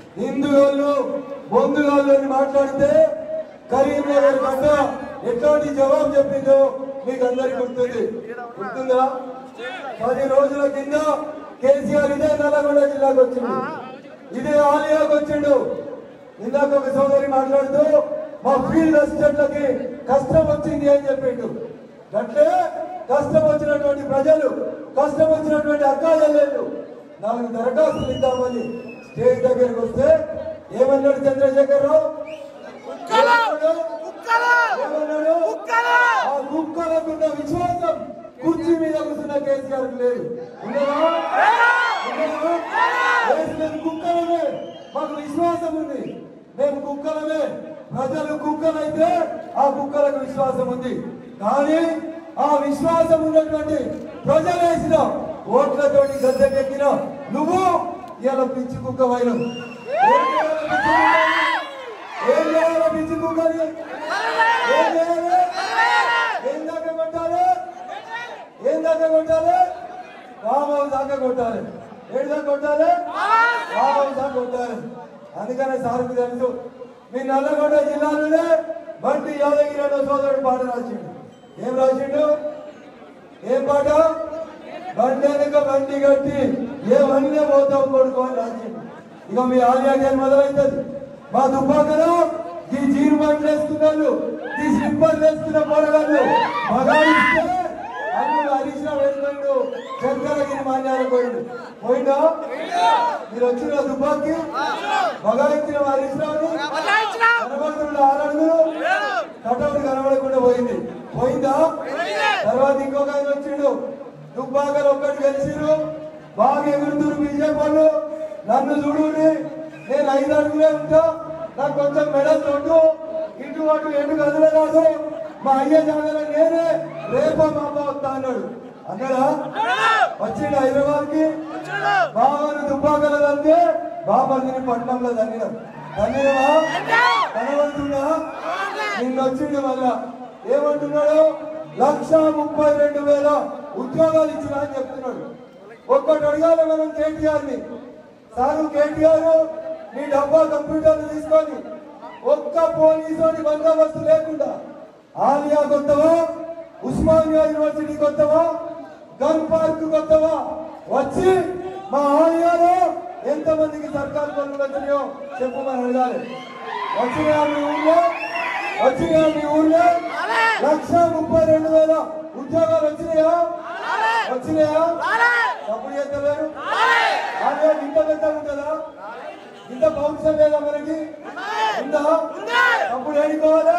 హిందువులు బొందుగాళ్ళు అని మాట్లాడితే కరీంనగర్ గడ్డ ఎట్లాంటి జవాబు చెప్పిందో మీకు అందరికి గుర్తుంది గుర్తుందా పది రోజుల కింద కేసీఆర్ ఇదే నల్లగొండ జిల్లాకు వచ్చిండు ఇదే ఆలియాకు వచ్చిండు ఇందాక ఒక సోదరి మాట్లాడుతూ మా ఫీల్డ్ అసిస్టెంట్లకి కష్టం వచ్చింది అని చెప్పిండు అట్లే కష్టం వచ్చినటువంటి ప్రజలు కష్టం వచ్చినటువంటి అక్కా చెల్లెళ్ళు నాలుగు దరఖాస్తులు ఇద్దామని స్టేజ్ దగ్గరికి వస్తే ఏమన్నాడు చంద్రశేఖర్ రావు ఏమన్నాడు? ఏమన్నాడు? ఆ కుక్కలకున్న విశ్వాసం కుర్చీ మీద కూర్చున్న కేసీఆర్ లేదు ఉన్నదా? ఉన్నదా? వేసినది కుక్కలమే మాకు విశ్వాసం ఉంది మేము కుక్కలమే ప్రజలు కుక్కలైతే ఆ కుక్కలకు విశ్వాసం ఉంది కానీ ఆ విశ్వాసం ఉన్నటువంటి ప్రజలు వేసిన ఓట్లతోటి గద్దెకెక్కిన నువ్వు ఇలా పిచ్చి కుక్క వైనం ఏం చేయాలి పిచ్చి కుక్కని ఏం చేయాలి ఏం దాకా కొట్టాలి ఏం దాకా కొట్టాలి రామావు దాకా కొట్టాలి ఏడు దాకా కొట్టాలి రామావు దాకా కొట్టాలి అందుకనే సార్కు తెలుసు మీ నల్లగొండ జిల్లాలోనే బండి యాదగిరి అనే సోదరుడు పాట రాసిండు ఏం రాసిండు ఏం పాట బండి వెనక బండి కట్టి ఏ బండినే పోతావు కొడుకో అని రాసిండు ఇక మీ ఆలియా గేమ్ మొదలవుతుంది మా దుబ్బాకలో ఈ జీరు బండ్లు వేసుకున్నారు ఈ స్లిప్పర్లు వేసుకున్న పోరగాళ్ళు మగాడిస్తే అల్లుడు హరీష్ రావు వేసుకున్నాడు చంద్రగిరి మాన్యాలు పోయిండు పోయిందా మీరు వచ్చిన దుబ్బాకి మగాడిచ్చిన హరీష్ రావుని కనబడుతున్న ఆరడుగులు కటౌట్ కనబడకుండా పోయింది పోయిందా తర్వాత ఇంకొక ఆయన వచ్చిండు దుబ్బాకలు ఒక్కటి గెలిచిరు బాగా ఎగురుతురు బీజేపీ వాళ్ళు నన్ను చూడుని నేను ఐదు అడుగులే ఉంటా నాకు కొంచెం మెడల్ తొట్టు ఇటు అటు ఎటు కదలరాదు మా అయ్య జాగలో నేనే రేపా మా అమ్మ వస్తా అన్నాడు అన్నాడా వచ్చిండు హైదరాబాద్ కి బాబాను దుబ్బాకల తంటే బాబాని పట్నంలో తన్నినాం తన్నినవా కనబడుతున్నా నిన్న వచ్చిండు మళ్ళా ఏమంటున్నాడు లక్ష ముప్పై రెండు వేల ఉద్యోగాలు ఇచ్చిన అని చెప్తున్నాడు ఒక్కటి అడగాలి మనం కేటీఆర్ ని సారు కేటీఆర్ నీ డబ్బా కంప్యూటర్లు తీసుకొని ఒక్క పోలీసు బందోబస్తు లేకుండా ఆలియా కొత్తవా ఉస్మానియా యూనివర్సిటీ కొత్తవా గన్ పార్క్ కొత్తవా వచ్చి మా ఆలియాలో ఎంతమందికి సర్కారు పనులు వచ్చినాయో చెప్పమని అడగాలి వచ్చినాయా మీ ఊర్లో వచ్చినాయా మీ ఊర్లో లక్ష ముప్పై రెండు వేల ఉద్యోగాలు వచ్చినాయా వచ్చినాయా తప్పుడు చేస్తలేరు ఆలియా ఇంత పెద్ద ఉంటుందా ఇంత పౌరుషం లేదా మనకి ఉందా అప్పుడు ఏడుకోవాలి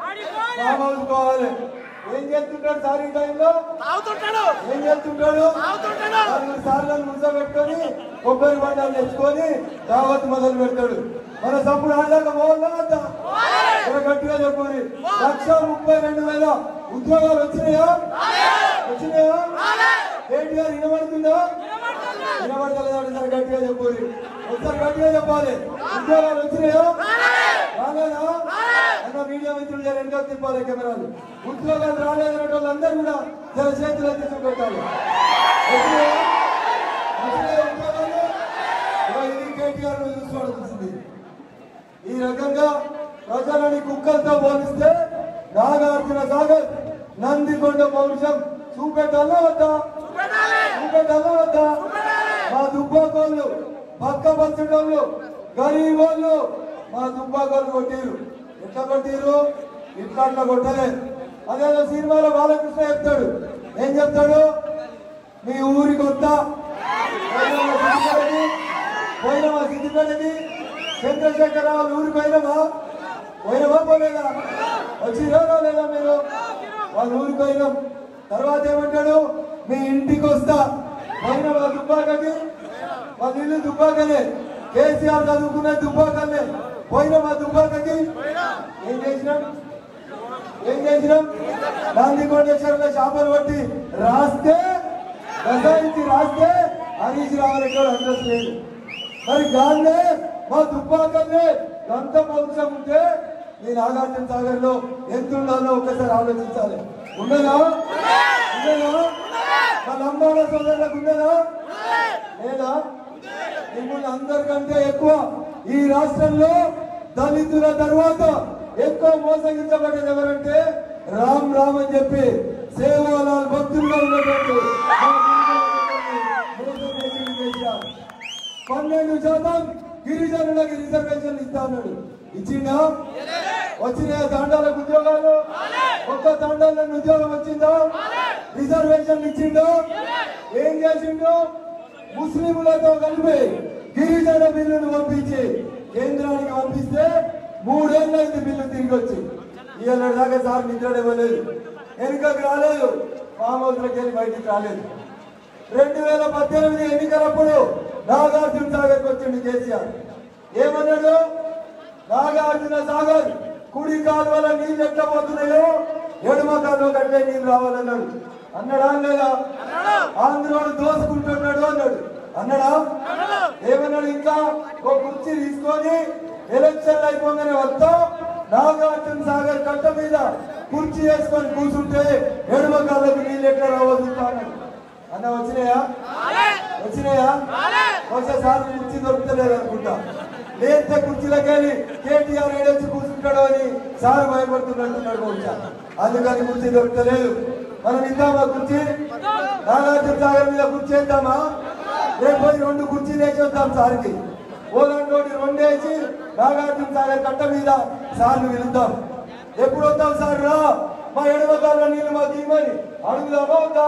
కావాలి ఏం చేస్తుంటాడు సార్ ఈ టైంలో ఏం చేస్తుంటాడు నలుగురు సార్లు ముసబెట్టుకొని కొబ్బరి బండాలు తెచ్చుకొని దావత్ మొదలు పెడతాడు మన సప్పుడు ఆడదాకా పోవాలా వద్దా? ఇలా గట్టిగా చెప్పండి లక్ష ముప్పై రెండు వేల ఉద్యోగాలు వచ్చినాయా వచ్చినాయా కేటీఆర్ వినబడుతుందా వినబడతలేదంటే సరే గట్టిగా చెప్పండి ఒకసారి గట్టిగా చెప్పాలి ఉద్యోగాలు వచ్చినాయా రాలేదా అన్న మీడియా మిత్రులు జర వెనక తిప్పాలి కెమెరాలు ఉద్యోగాలు రాలేదన్న వాళ్ళందరూ కూడా జర చేతులు ఎత్తి చూపెట్టాలి వచ్చినాయా? వచ్చినాయా ఉద్యోగాలు? ఇగో ఇది కేటీఆర్ ను చూసుకోవాల్సింది ఈ రకంగా ప్రజలని కుక్కలతో పోలిస్తే నాగార్జున సాగర్ నందికొండ పౌరుషం చూపెట్టాలా వద్దా చూపెట్టాలా వద్దా మా దుబ్బాకోళ్ళు పక్క పచ్చడోళ్ళు గరీబ్ వాళ్ళు మా దుబ్బాకోళ్ళు కొట్టిరు ఎట్లా కొట్టిరు ఇట్లా అట్లా కొట్టలే అదేదో సినిమాలో బాలకృష్ణ చెప్తాడు ఏం చెప్తాడు మీ ఊరికి వద్దా పోయినవా సిద్ధిపేటకి చంద్రశేఖర్ రావు ఊరికి పోయినవా పోయినవా పోలేదా వచ్చిరా లేదా మీరు వాళ్ళ ఊరికి పోయినాం తర్వాత ఏమంటాడు మీ ఇంటికి వస్తా పోయినవా దుబ్బాకకి వాళ్ళ ఇల్లు దుబ్బాకనే కేసీఆర్ చదువుకునే దుబ్బాకనే పోయినవా దుబ్బాకకి ఏం చేసినాం ఏం చేసినాం గాంధీ కోటేశ్వరంలో చేపలు పట్టి రాస్తే రసాయించి రాస్తే హరీష్ రావు అడ్రస్ లేదు మరి గాంధీ మా దుబ్బాకల్ని ఎంత వంశం ఉంటే ఈ నాగార్జున సాగర్ లో ఎంత ఉండాలో ఒక్కసారి ఆలోచించాలి ఉండదా ఉండదా మా లంబాడ సోదరులకు ఉండదా లేదా మిమ్మల్ని అందరికంటే ఎక్కువ ఈ రాష్ట్రంలో దళితుల తర్వాత ఎక్కువ మోసగించబడేది ఎవరంటే రామ్ రామ్ అని చెప్పి సేవాలాల్ భక్తులుగా ఉన్నటువంటి మా గిరిజనులందరినీ మోసం చేసి చేశారు. పన్నెండు శాతం గిరిజనులకి రిజర్వేషన్ ఇస్తా అన్నాడు ఇచ్చిందా వచ్చిన తాండాలకు ఉద్యోగాలు ఒక్క తాండాలకు ఉద్యోగం వచ్చిందా రిజర్వేషన్ ఇచ్చిండు ఏం చేసిండు ముస్లింలతో కలిపి గిరిజన బిల్లును పంపించి కేంద్రానికి పంపిస్తే మూడేళ్ళైంది బిల్లు తిరిగి వచ్చి ఇవాళ దాకా సార్ నిద్ర ఇవ్వలేదు వెనుకకు రాలేదు ఫామ్ హౌస్లోకి వెళ్ళి బయటికి రాలేదు రెండు వేల పద్దెనిమిది ఎన్నికలప్పుడు నాగార్జున సాగర్కి వచ్చిండు కేసీఆర్ ఏమన్నాడు నాగార్జున సాగర్ కుడి కాలువల నీళ్ళు ఎట్లా పోతున్నాయో ఎడమ కాలువ కట్టే నీళ్ళు రావాలన్నాడు అన్నాడా లేదా ఆంధ్రోడు దోసుకుంటున్నాడు అన్నాడు అన్నాడా ఏమన్నాడు ఇంకా ఒక కుర్చీ తీసుకొని ఎలక్షన్ అయిపోగానే వస్తాం నాగార్జున సాగర్ కట్ట మీద కుర్చీ వేసుకొని కూర్చుంటే ఎడమ కాళ్ళకు నీళ్ళు ఎట్లా రావద్దు అన్నాడు అన్న వచ్చినాయా వచ్చినాయా ఒకసారి కుర్చీ దొరుకుతలేదు అనుకుంటా లేస్తే కుర్చీలోకి వెళ్ళి కేటీఆర్ ఏడొచ్చి కూర్చుంటాడు అని సార్ భయపడుతున్నట్టున్నాడు బహుశా అందుకని కుర్చీ దొరుకుతలేదు మనం ఇద్దామా కుర్చీ నాగార్జున సాగర్ మీద కుర్చీ వేద్దామా రేపు పోయి రెండు కుర్చీలు వేసి వద్దాం సార్కి ఓదంటోటి రెండు వేసి నాగార్జున సాగర్ కట్ట మీద సార్లు పిలుద్దాం ఎప్పుడు వద్దాం సార్ రా మా ఎడమ కాళ్ళ నీళ్ళు మాకు ఇవ్వని అడుగుదామా వద్దా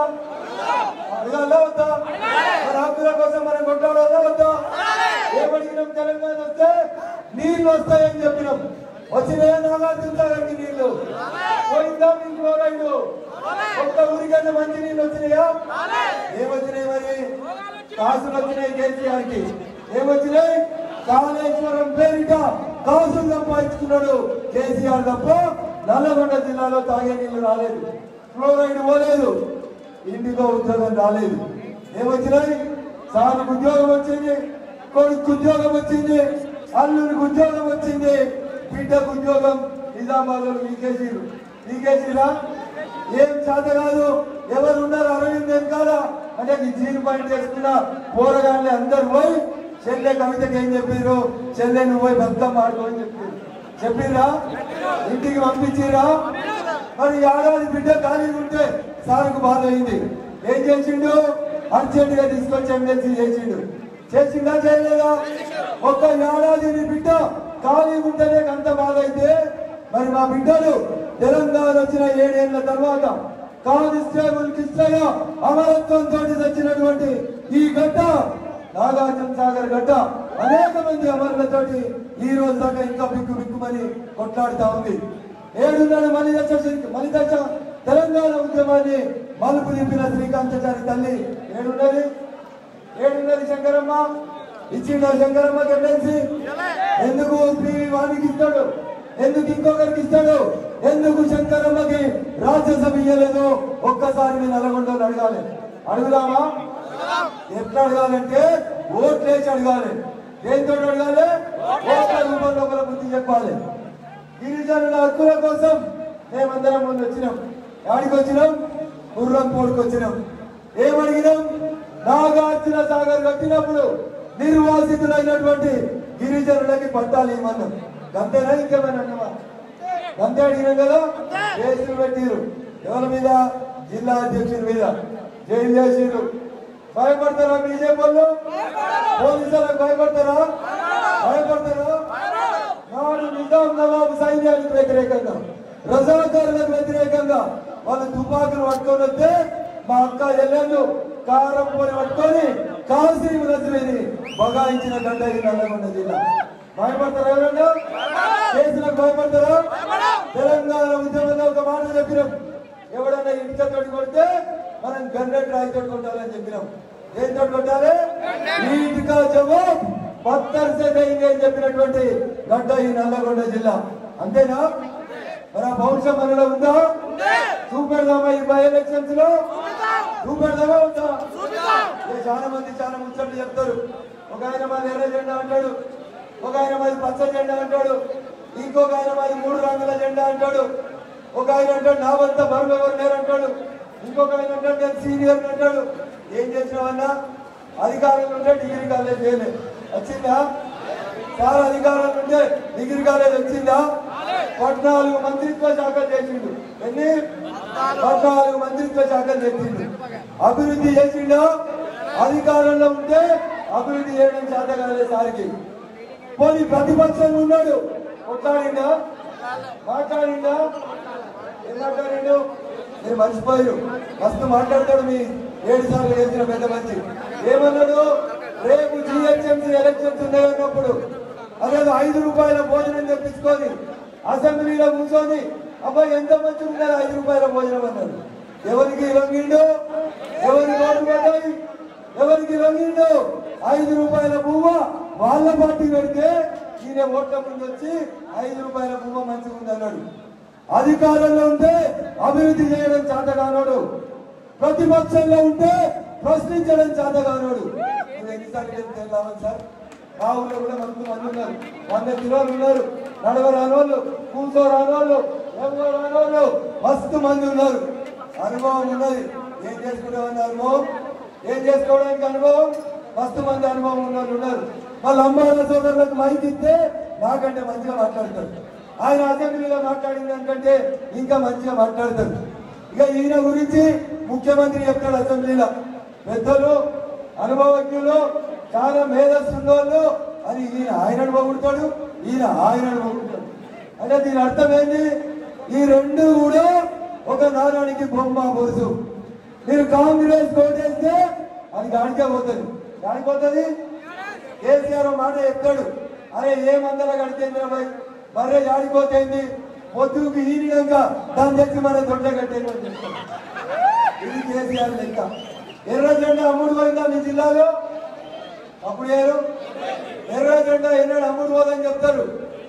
అడగాలా వద్దా మన హక్కుల కోసం మనం కొట్టాడాలా వద్దా ఏమడిగినాం తెలంగాణ వస్తే నీళ్లు వస్తాయని చెప్పినాం వచ్చినాయా నాగార్జున సాగర్కి నీళ్లు పోయిందా మీ క్లోరైడ్ ఒక్క ఊరికన్నా మంచి నీళ్ళు వచ్చినాయా ఏమొచ్చినాయి మరి కాసులు వచ్చినాయి కేసీఆర్ కి ఏమొచ్చినాయి కాళేశ్వరం పేరిట కాసులు సంపాదించుకున్నాడు కేసీఆర్ తప్ప నల్లగొండ జిల్లాలో తాగే నీళ్లు రాలేదు ఫ్లోరైడ్ పోలేదు ఇంటికో ఉద్యోగం రాలేదు ఏమొచ్చినాయి సార్కు ఉద్యోగం వచ్చింది కొడుకు ఉద్యోగం వచ్చింది అల్లునికి ఉద్యోగం వచ్చింది బిడ్డకు ఉద్యోగం నిజామాబాద్ మీకేసీరు మీకేసీరా ఏం చేత కాదు ఎవరు ఉన్నారు అరవింద్ వెనకాల అంటే ఈ జీన్ పాయింట్ చేసుకున్న పోరగాళ్ళని అందరు పోయి చెల్లె కవితకి ఏం చెప్పారు చెల్లె నువ్వు పోయి బతుకమ్మ ఆడుకో అని చెప్పారు చెప్పిర్రా ఇంటికి పంపించిరా మరి ఏడాది బిడ్డ ఖాళీ ఉంటే సార్కు బాధ అయింది ఏం చేసిండు అర్జెంట్ గా తీసుకొచ్చి ఎమ్మెల్సీ చేసిండు చేసిందా చేయలేదా ఒక్క ఏడాది నీ బిడ్డ ఖాళీ ఉంటేనే అంత బాధ అయితే మరి మా బిడ్డలు తెలంగాణ వచ్చిన ఏడేళ్ల తర్వాత కానిస్టేబుల్ కిష్టయ్య అమరత్వంతో వచ్చినటువంటి ఈ గడ్డ నాగార్జున సాగర్ గడ్డ అనేక మంది అమరులతోటి ఈ రోజు దాకా ఇంకా బిక్కు బిక్కుమని కొట్లాడుతా ఉంది ఏడున్నర మలి దశ మలి దశ తెలంగాణ ఉద్యమాన్ని మలుపు నింపిన శ్రీకాంతచారి తల్లి ఏడున్నది ఏడున్నది శంకరమ్మ ఇచ్చిండ శంకరమ్మకి ఎమ్మెల్సీ ఎందుకు పివి వానికి ఇస్తాడు ఎందుకు ఇంకొకరికి ఇస్తాడు ఎందుకు శంకరమ్మకి రాజ్యసభ ఇయ్యలేదు ఒక్కసారి నేను నల్గొండలు అడగాలి అడుగుదామా ఎట్లా అడగాలంటే ఓట్లు వేసి అడగాలి దేంతో అడగాలి ఓట్ల రూపంలో ఒకరి బుద్ధి చెప్పాలి గిరిజనుల హక్కుల కోసం మేమందరం ముందు వచ్చినాం యాడికి వచ్చినాం గుర్రం పోడుకు వచ్చినాం ఏమడిగినాం నాగార్జున సాగర్ కట్టినప్పుడు నిర్వాసితులైనటువంటి గిరిజనులకి పట్టాలు ఇవ్వమన్నాం గంతేనా ఇంకేమైనా అన్నమా గంతే అడిగినాం కదా కేసులు పెట్టిరు ఎవరి మీద జిల్లా అధ్యక్షుడి మీద జైలు చేసిరు భయపడతారా బీజేపీ వాళ్ళు పోలీసులకు భయపడతారా భయపడతారా నాడు నిజాం నవాబు సైన్యానికి వ్యతిరేకంగా రజాకారులకు వ్యతిరేకంగా వాళ్ళు తుపాకులు పట్టుకొని వస్తే మా అక్క ఎల్లెళ్ళు కారం పోయి పట్టుకొని కాశీ నదిని బగాయించిన గడ్డ ఇది నల్లగొండ జిల్లా భయపడతారా ఎవరన్నా కేసులకు భయపడతారా తెలంగాణ ఉద్యమంలో ఒక మాట చెప్పినాం ఎవడన్నా ఇటుకతోటి కొడితే మనం గన్నెట్ రాయితోటి కొట్టాలని చెప్పినాం దేంతో కొట్టాలి ఈ ఇటుక జవాబ్ పత్తర్ సే దేంగే అని చెప్పినటువంటి గడ్డ ఈ నల్లగొండ జిల్లా అంతేనా మరి ఆ భవిష్య మనలో ఉందా చూపెడదామా ఈ బై ఎలక్షన్స్ లో చూపెడదామా ఉందా ఏ చాలా మంది చాలా ముచ్చట్లు చెప్తారు ఒక ఆయన మాది ఎర్ర జెండా అంటాడు ఒక ఆయన మాది పచ్చ జెండా అంటాడు ఇంకొక ఆయన మాది మూడు రంగుల జెండా అంటాడు ఒక ఆయన అంటాడు నా వద్ద బరువు ఎవరు లేరు అంటాడు ఇంకొక ఆయన అంటాడు నేను సీనియర్ అంటాడు ఏం చేసినావన్నా అధికారంలో ఉంటే డిగ్రీ కాలేజ్ చేయలేదు వచ్చిందా చాలా అధికారాలు ఉంటే డిగ్రీ కాలేజ్ వచ్చిందా పద్నాలుగు మంత్రిత్వ శాఖలు చేసిండు ఎన్ని పద్నాలుగు మంత్రిత్వ శాఖలు చేసిండు అభివృద్ధి చేసిండా అధికారంలో ఉంటే అభివృద్ధి చేయడం చేత కాలేదు సారికి పోనీ ప్రతిపక్షంలో ఉన్నాడు కొట్లాడిండా మాట్లాడిండా ఏం మాట్లాడిండు మీరు మర్చిపోయారు మస్తు మాట్లాడతాడు మీ ఏడు సార్లు చేసిన పెద్ద మంచి ఏమన్నాడు రేపు జిహెచ్ఎంసీ ఎలక్షన్స్ ఉన్నాయన్నప్పుడు అదే ఐదు రూపాయల భోజనం తెప్పించుకొని అసెంబ్లీలో కూర్చొని అబ్బాయి ఎంత మంచి ఉన్నారు ఐదు రూపాయల భోజనం అన్నాడు ఎవరికి లొంగిండు ఎవరి నోటు పడ్డాయి ఎవరికి లొంగిండు ఐదు రూపాయల పువ్వ వాళ్ళ పార్టీ పెడితే ఈయన ఓట్ల ముందు వచ్చి ఐదు రూపాయల పువ్వ మంచిగా ఉంది అన్నాడు అధికారంలో ఉంటే అభివృద్ధి చేయడం చేతగానోడు ప్రతిపక్షంలో ఉంటే ప్రశ్నించడం చేతగానోడు నువ్వు ఎన్నిసార్లు చెప్తే లాభం సార్ మా ఊళ్ళో కూడా మంచి మంది ఉన్నారు వంద కిలోలు ఉన్నారు నడవ రానోళ్ళు కూర్చో రానోళ్ళు ఎవరో రానోళ్ళు మస్తు మంది ఉన్నారు అనుభవం ఉన్నది ఏం చేసుకునేవాడిని అనుభవం ఏం చేసుకోవడానికి అనుభవం మస్తు మంది అనుభవం ఉన్న వాళ్ళు ఉన్నారు వాళ్ళ అమ్మాయిల సోదరులకు మైక్ ఇస్తే నాకంటే మంచిగా మాట్లాడతారు ఆయన అసెంబ్లీలో మాట్లాడిన దానికంటే ఇంకా మంచిగా మాట్లాడతారు ఇక ఈయన గురించి ముఖ్యమంత్రి చెప్తాడు అసెంబ్లీలో పెద్దలు అనుభవజ్ఞులు చాలా మేధస్సు ఉన్నోళ్ళు అని ఈయన ఆయనను పొగుడుతాడు ఈయన ఆయనను పొగుడుతాడు అంటే దీని అర్థం ఏంటి ఈ రెండు కూడా ఒక నాణానికి బొమ్మ బొరుసు మీరు కాంగ్రెస్ కోటేస్తే అది గాడికే పోతుంది గాడికి పోతుంది కేసీఆర్ ఓ మాట చెప్తాడు అరే ఏ మందల కడితేంద్ర భయ్ బర్రె ఆడిపోతేంది పొద్దుకు ఈనినాక దాన్ని తెచ్చి మన దొడ్డ కట్టేది అని చెప్తాడు ఇది కేసీఆర్ లెక్క ఎర్ర జెండా అమ్ముడు పోయిందా మీ జిల్లాలో అప్పుడు ఏరు ఎర్ర జెండా ఎన్నడు అమ్ముడు పోదని చెప్తారు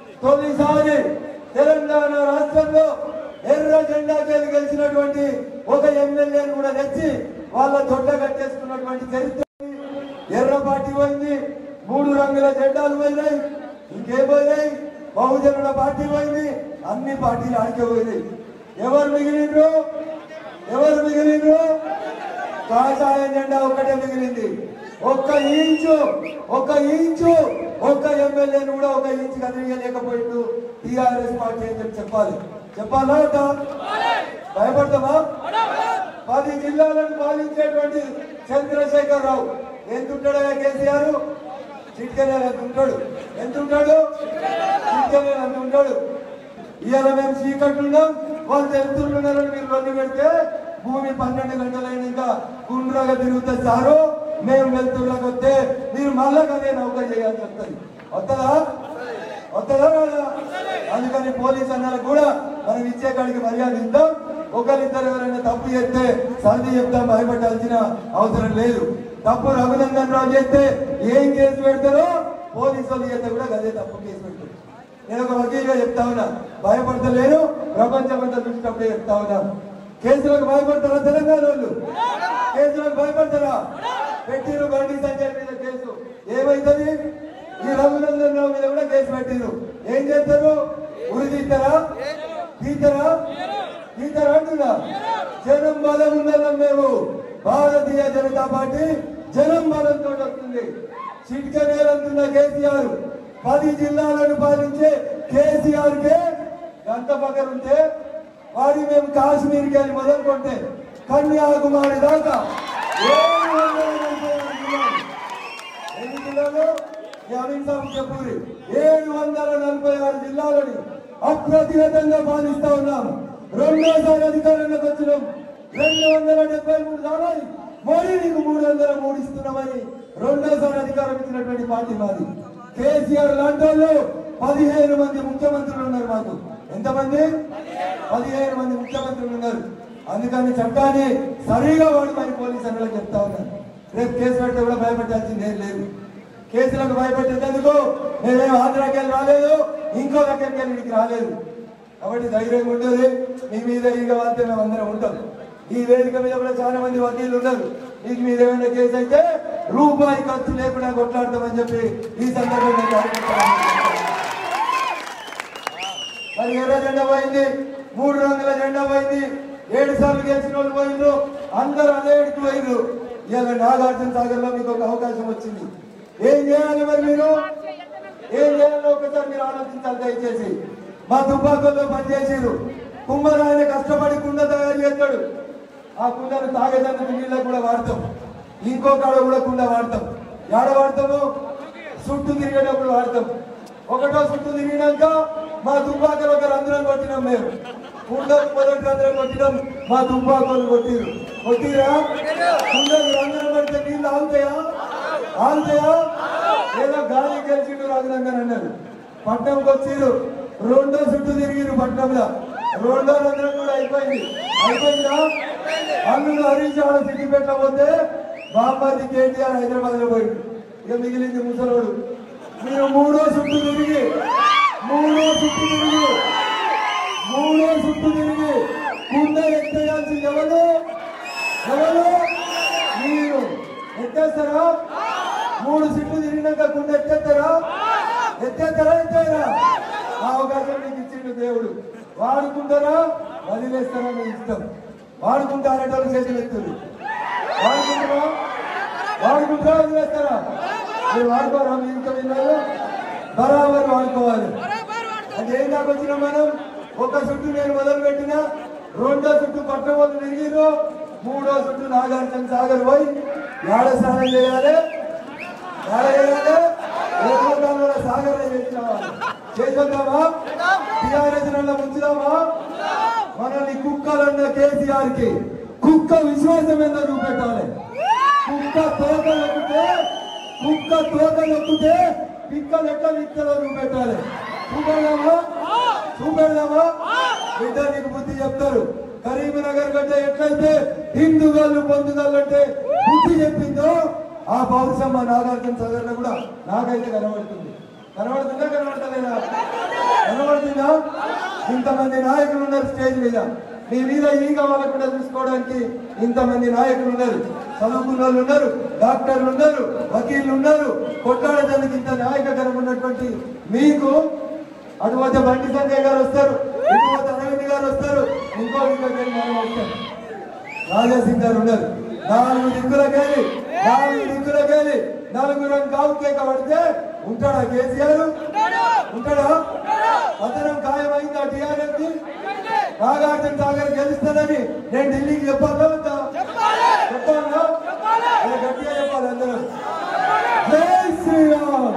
తొలిసారి తెలంగాణ రాష్ట్రంలో ఎర్ర జెండాకి గెలిచినటువంటి ఒక ఎమ్మెల్యేని కూడా తెచ్చి వాళ్ళ దొడ్డ కట్టేసుకున్నటువంటి చరిత్ర ఉంది. ఎర్ర పార్టీ పోయింది మూడు రంగుల జెండాలు పోయినాయి ఇంకే పోయినాయి బహుజనుల పార్టీ పోయింది అన్ని పార్టీలు ఆడికే పోయినాయి ఎవరు మిగిలిండ్రు ఎవరు మిగిలిండ్రు కాషాయ జెండా ఒక్కటే మిగిలింది ఒక్క ఇంచు ఒక్క ఇంచు ఒక్క ఎమ్మెల్యేని కూడా ఒక ఇంచు కదిలియలేకపోయిండు టిఆర్ఎస్ పార్టీ అని చెప్పి చెప్పాలి చెప్పాలా వద్దా? భయపడతామా పది జిల్లాలను పాలించేటువంటి చంద్రశేఖర్ రావు ఎంత ఉంటాడు కేసీఆర్ చిట్కనే అంత ఉంటాడు ఎంత ఉంటాడు చిట్కనే అంత ఉంటాడు ఇవాళ మేము చీకట్లున్నాం వాళ్ళు తెలుస్తున్నారని మీరు లొల్లి పెడితే భూమి పన్నెండు గంటలైనాక గుండ్రగా తిరుగుతా సారు మేము వెళ్తున్నాక వస్తే మీరు మళ్ళా కదే నౌక చేయాలని చెప్తుంది వస్తుందా వస్తుందా రాదా అందుకని పోలీస్ అన్నలకు కూడా మనం ఇచ్చే కాడికి మర్యాద ఇద్దాం ఒకరిద్దరు ఎవరైనా తప్పు చేస్తే సర్ది చెప్తాం భయపడాల్సిన అవసరం లేదు తప్పు రఘునందన్ రావు చేస్తే ఏం కేసు పెడతారో పోలీసు వాళ్ళు చేస్తే కూడా అదే తప్పు కేసు పెడతారు నేను ఒక వకీలుగా చెప్తా ఉన్నా భయపడతలేను ప్రపంచం అంతా చూసినప్పుడే చెప్తా ఉన్నా కేసులకు భయపడతారా తెలంగాణ వాళ్ళు కేసులకు భయపడతారా పెట్టిరు బండి సంజయ్ మీద కేసు ఏమైతుంది ఈ రఘునందన్ రావు మీద కూడా కేసు పెట్టిరు ఏం చేస్తారు ఉరి తీస్తారా తీస్తారా తీస్తారా అంటున్నా జనం బలం ఉండాలం మేము భారతీయ జనతా పార్టీ జనం బలంతో వస్తుంది చిట్కనేలంటున్న కేసీఆర్ పది జిల్లాలను పాలించే కేసీఆర్ కే గంట పక్కన ఉంటే వాడి మేము కాశ్మీర్కి వెళ్ళి మొదలుకుంటే కన్యాకుమారి దాకా ఏడు వందల నలభై ఆరు జిల్లాలు. ఎన్ని జిల్లాలు ఈ అమిత్ షా చెప్పూరి ఏడు వందల నలభై ఆరు జిల్లాలని అప్రతిహతంగా పాలిస్తా ఉన్నాం రెండోసారి అధికారంలోకి వచ్చినాం రెండు వందల డెబ్బై మూడు సార్లు మోడీ నీకు మూడు వందల మూడు ఇస్తున్నామని రెండోసారి అధికారం ఇచ్చినటువంటి పార్టీ మాది కేసీఆర్ లాంటి వాళ్ళు పదిహేను మంది ముఖ్యమంత్రులు ఉన్నారు మాకు ఎంతమంది పదిహేను మంది ముఖ్యమంత్రులు ఉన్నారు అందుకని చట్టాన్ని సరిగా వాడమని పోలీసు అన్నలకు చెప్తా ఉన్నారు రేపు కేసు పెడితే కూడా భయపెట్టాల్సింది ఏం లేదు కేసులకు భయపెట్టేందుకు మేమేం ఆంధ్రాకి వెళ్ళి రాలేదు ఇంకో దగ్గరికి వెళ్ళి ఇక్కడికి రాలేదు కాబట్టి ధైర్యంగా ఉండేది మీ మీద ఈగ వాళ్తే మేము అందరం ఉంటాం ఈ వేదిక మీద కూడా చాలా మంది వకీలు ఉన్నారు మీకు మీద ఏమైనా కేసు అయితే రూపాయి ఖర్చు లేకుండా కొట్లాడతామని చెప్పి ఈ సందర్భంగా కార్యకర్తలకు మరి ఎర్ర జెండా పోయింది మూడు రంగుల జెండా పోయింది ఏడు సార్లు గెలిచిన వాళ్ళు పోయిండ్రు అందరూ అదే ఎడుకు పోయిండ్రు ఇవాళ నాగార్జున సాగర్ లో మీకు ఒక అవకాశం వచ్చింది ఏం చేయాలి మరి మీరు ఏం చేయాలి ఒక్కసారి మీరు ఆలోచించాలి దయచేసి మా దుబ్బాకల్లో పనిచేసారు కుమ్మరాయన కష్టపడి కుండ తయారు చేస్తాడు ఆ కుండను తాగేదానికి నీళ్ళకు కూడా వాడతాం ఇంకో కాడ కూడా కుండ వాడతాం ఏడ వాడతాము చుట్టూ తిరిగేటప్పుడు వాడతాం ఒకటో చుట్టూ తిరిగినాక మా దుబ్బాకలు ఒక రంధ్రం కొట్టినాం మేము కుండలు మొదటి రంధ్రం కొట్టినాం మా దుబ్బాకలు కొట్టిరు కొట్టిరా కుండలు రంధ్రం కొడితే నీళ్ళు ఆగుతాయా ఆగుతాయా ఏదో గాలి గెలిచిండు రాజులంగా అన్నారు పట్నంకి వచ్చిరు రెండో చుట్టూ తిరిగిరు పట్నంలో రెండో రంధ్రం కూడా అయిపోయింది అయిపోయిందా అల్లుడు హరీష్ ఆడ సిద్దిపేట పోతే బామ్మది కేటీఆర్ హైదరాబాద్ లో పోయింది ఇక మిగిలింది ముసలోడు మీరు మూడో చుట్టూ తిరిగి మూడో చుట్టూ తిరిగి మూడో చుట్టూ తిరిగి కుండ ఎత్తేయాల్సి ఎవరు ఎవరు మీరు ఎత్తేస్తారా మూడు సిట్లు తిరిగినాక కుండ ఎత్తేస్తారా ఎత్తేస్తారా ఎత్తేరా ఆ అవకాశం మీకు ఇచ్చిండు దేవుడు వాడుకుంటారా వదిలేస్తారా మీ ఇష్టం వాడుకుంటే అనేటోళ్ళు చేతులు ఎత్తుంది వాడుకుంటారా వాడుకుంటారా వదిలేస్తారా మీరు వాడుకోరా మీ ఇంట్లో విన్నారు బరాబర్ వాడుకోవాలి అది ఏం దాకా వచ్చినాం మనం ఒక చుట్టూ నేను మొదలు పెట్టిన రెండో చుట్టూ పట్ల వాళ్ళు తిరిగిరు మూడో చుట్టూ నాగార్జున సాగర్ పోయి ఏడ స్నానం చేయాలి ఏడ చేయాలి ఏడుకొండల సాగర్ చేసినావా చేసేద్దామా టీఆర్ఎస్ నల్ల ముంచుదామా మనల్ని కుక్కలన్న కేసీఆర్ కి కుక్క విశ్వాసం ఏందో చూపెట్టాలి కుక్క తోక నొక్కితే కుక్క తోక నొక్కితే పిక్కలు ఎట్లా విత్తలో చూపెట్టాలి చూపెడదామా చూపెడదామా బిడ్డ నీకు బుద్ధి చెప్తారు కరీంనగర్ కంటే ఎట్లయితే హిందుగాళ్ళు పొందుగాలంటే బుద్ధి చెప్పిందో ఆ పౌరుషం మా నాగార్జున సాగర్ కూడా నాకైతే కనబడుతుంది కనబడుతుందా కనబడతలేదా కనబడుతుందా ఇంతమంది నాయకులు ఉన్నారు స్టేజ్ మీద మీ మీద ఈగ వాళ్ళకుండా చూసుకోవడానికి ఇంతమంది నాయకులు ఉన్నారు చదువుకున్న వాళ్ళు ఉన్నారు డాక్టర్లు ఉన్నారు వకీళ్ళు ఉన్నారు కొట్లాడేదానికి ఇంత నాయకకరం ఉన్నటువంటి మీకు అటుపోతే బండి సంజయ్ గారు వస్తారు ఇటుపోతే అరవింద్ గారు వస్తారు ఇంకో ఇంకో మనం వస్తాం రాజాసింగ్ గారు ఉన్నారు నాలుగు దిక్కులకెళ్ళి నాలుగు దిక్కులకెళ్ళి నలుగురం కావు కేక పడితే ఉంటాడా కేసీఆర్ ఉంటాడా అతనం ఖాయమైందా టీఆర్ఎస్ కి నాగార్జున సాగర్ గెలుస్తుందని నేను ఢిల్లీకి చెప్పాలా వద్దా? చెప్పాలా ఇలా గట్టిగా చెప్పాలి అందరూ జై శ్రీరామ్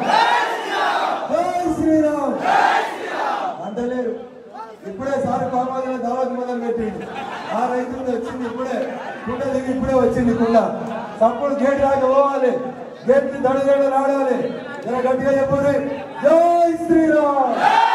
జై శ్రీరామ్ అంటలేరు ఇప్పుడే సార్ కామాల దావత్ మొదలు పెట్టిండు ఆ రైతు మీద వచ్చింది ఇప్పుడే కుండ దిగి ఇప్పుడే వచ్చింది కుండ తప్పుడు గేట్ రాక పోవాలి గేట్ దడ దడ రాడాలి జర గట్టిగా చెప్పండి జై శ్రీరామ్